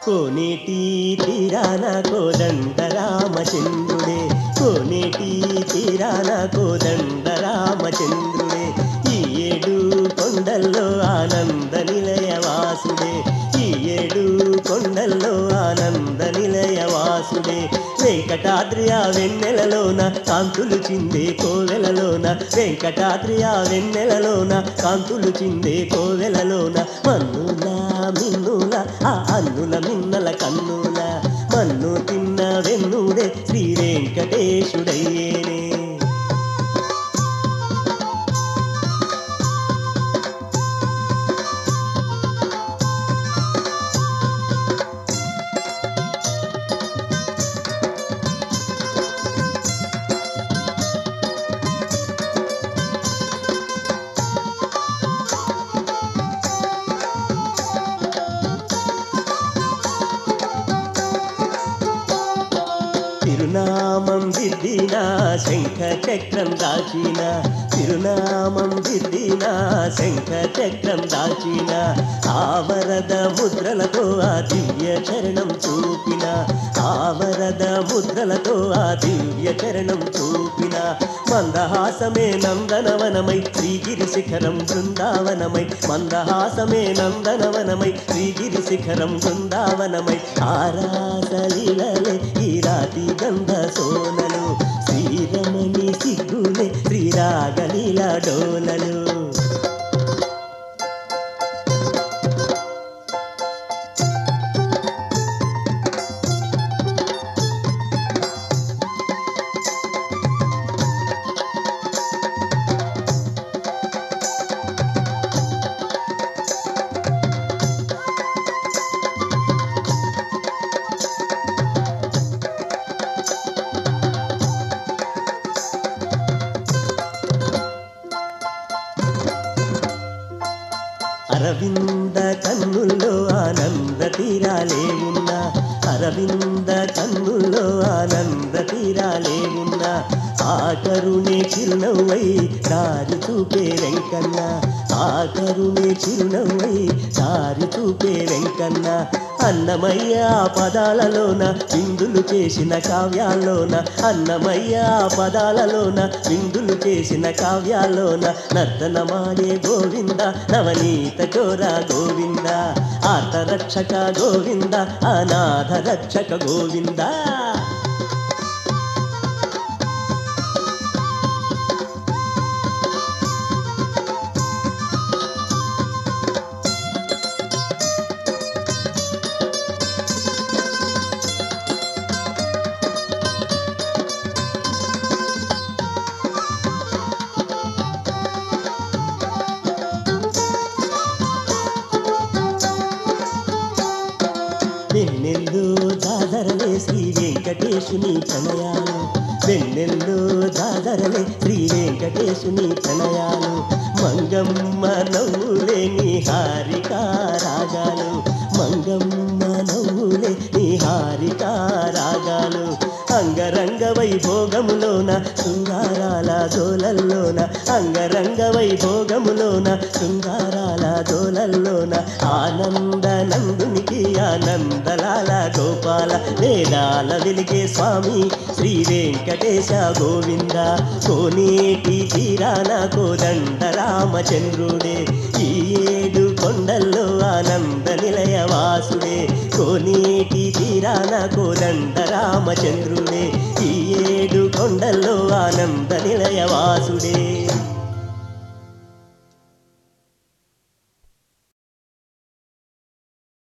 కోనేటి తీరాన కోదండ రామచంద్రుడే కోనేటి తీరాన కోదండ రామచంద్రుడే ఈ ఏడు కొండల్లో ఆనంద నిలయ వాసుడే ఈ ఏడు కొండల్లో ఆనంద నిలయ వాసుడే వెంకటాద్రి ఆ వెన్నెలలోన కాంతులు చిందే కోవెలలోన వెంకటాద్రి ఆ వెన్నెలలోన కాంతులు చిందే కోవెలలోన మన్నుల మిన్నుల ఆ అన్నుల మిన్నల కన్నుల మన్ను తిన్న వెన్నుడే శ్రీ వెంకటేశుడయ్యేనే తిరునామం దిద్దిన శంఖ చక్రం దాచిన తిరునామం దిద్దిన శంఖ చక్రం దాచిన ఆవరద ముద్రలతో ఆ దివ్య చరణం చూపిన ఆవరద ముద్రలతో ఆ దివ్య చరణం చూపిన మందహాసమే నందనవనమై శ్రీగిరి శిఖరం బృందావనమై మందహాసమే నందనవనమై శ్రీగిరి శిఖరం బృందావనమై ఆరాసలీలలే ఈ రాతి గంధ సోనలు శ్రీరమణి సిగ్గులే శ్రీరాగలీల డోలలు అరవింద కన్నుల్లో ఆనంద తీరాలే ఉన్నా అరవింద కన్నుల్లో ఆనంద తీరాలే ఉన్నా ఆ కరుణే చిరునవ్వై దారి చూపే వెంకన్న ఆ కరుణే చిరునవ్వై దారి చూపే వెంకన్న అన్నమయ్య ఆ పదాలలోన విందులు చేసిన కావ్యాల్లోన అన్నమయ్య ఆ పదాలలోన విందులు చేసిన కావ్యాల్లోన నర్తనమాడే గోవింద నవనీత చోర గోవింద ఆర్తరక్షక గోవింద అనాథ రక్షక గోవింద వెన్నెల్లో దాదరలే శ్రీ వెంకటేశుని ప్రణయాలు వెన్నెల్లో దాదరలే శ్రీ వెంకటేశుని ప్రణయాలు మంగమ్మ నవ్వులే నీ హారిక రాగాలు మంగమ్మ నవ్వులే నీ హారిక రాగాలు అంగరంగ వైభోగములోన శృంగారాల దోలల్లోన అంగరంగ వైభోగములోన శృంగారాల దోలల్లోన ఆనంద నందునికి ఆనందలాల గోపాల వేదాల వెలిగే స్వామి శ్రీ వెంకటేశ గోవింద కోనేటి తీరాన కోదండ రామచంద్రుడే ఈ ఏడు కొండల్లో ఆనంద నిలయ వాసుడే కోనేటి తీరాన కోదండ రామచంద్రుడే ఈ ఏడు కొండల్లో ఆనంద నిలయ వాసుడే